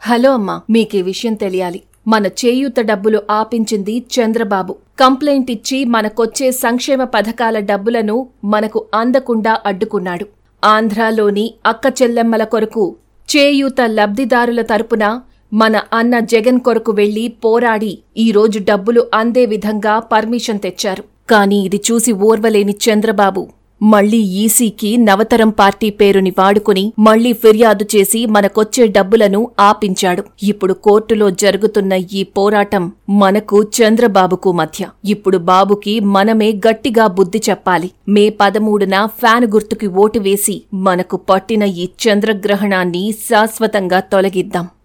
hello అమ్మా మీకీ విషయం తెలియాలి మన చేయూత డబ్బులు ఆపించింది చంద్రబాబు కంప్లైంట్ ఇచ్చి మనకొచ్చే సంక్షేమ పథకాల డబ్బులను మనకు అందకుండా అడ్డుకున్నాడు ఆంధ్రాలోని అక్క చెల్లెమ్మల కొరకు చేయూత లబ్ధిదారుల తరపున మన అన్న జగన్ కొరకు వెళ్లి పోరాడి ఈరోజు డబ్బులు అందే విధంగా పర్మిషన్ తెచ్చారు కానీ ఇది చూసి ఓర్వలేని చంద్రబాబు మళ్లీ ఈసీకి నవతరం పార్టీ పేరుని వాడుకుని మళ్లీ ఫిర్యాదు చేసి మనకొచ్చే డబ్బులను ఆపించాడు ఇప్పుడు కోర్టులో జరుగుతున్న ఈ పోరాటం మనకు చంద్రబాబుకు మధ్య ఇప్పుడు బాబుకి మనమే గట్టిగా బుద్ధి చెప్పాలి మే పదమూడున ఫ్యాన్ గుర్తుకి ఓటు వేసి మనకు పట్టిన ఈ చంద్రగ్రహణాన్ని శాశ్వతంగా తొలగిద్దాం